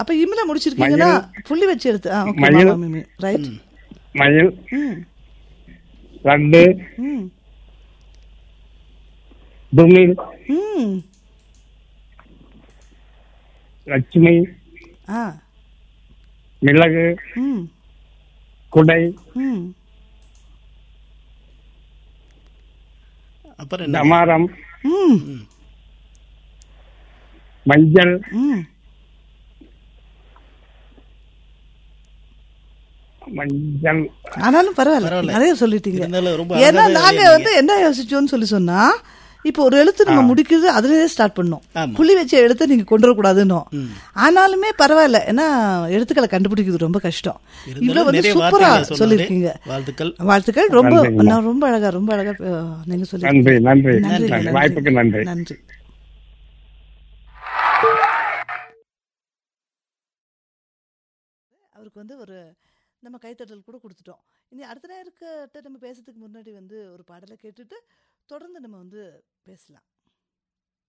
அப்ப இமில முடிச்சிருக்கீங்கன்னா புள்ளி வச்சு எடுத்து ஆ ஓகே மயில். மாமா மிமி ரைட் மயில் ம் லட்டு ம் துமிழ் ம் லட்சுமி ஆ மிளகு ம் குடை ம் அப்புறம் என்ன டமாரம் ம் மஞ்சள் ம் மஞ்சள் ஆனாலும் பரவாயில்ல பரவாயில்ல. நிறைய சொல்லிட்டீங்க இருந்தாலும் ரொம்ப ஏன்னா அழகாவே நாங்க எழுதினீங்க. வந்து என்ன யோசிச்சோம்னு சொல்லி சொன்னா இப்போ ஒரு எழுத்து நம்ம முடிக்கிறது அதுலயே ஸ்டார்ட் பண்ணோம் ஆமா. புள்ளி வச்ச எழுத்தை நீங்க கொண்டு வரக்கூடாதுன்னு ஆனாலுமே பரவாயில்ல ஏன்னா எழுத்துக்களை கண்டுபிடிக்கிறது ரொம்ப கஷ்டம் இவ்வளவு இருந்தாலும் வந்து நிறைய சூப்பரா வார்த்தைகளை சொன்னாலே சொல்லிருக்கீங்க வாழ்த்துக்கள் வாழ்த்துக்கள் ரொம்ப நன்றிங்கம்மா. நான் ரொம்ப அழகா ரொம்ப அழகா அஹ், நீங்க சொல்லி நன்றி நன்றி நன்றி நன்றி. வாய்ப்புக்கு நன்றி நன்றி அவருக்கு வந்து ஒரு நம்ம கைத்தட்டல் கூட கொடுத்துட்டோம் இனி அடுத்த நேரத்துக்கிட்ட நம்ம பேசுறதுக்கு முன்னாடி வந்து ஒரு பாடலை கேட்டுட்டு தொடர்ந்து நம்ம வந்து பேசலாம்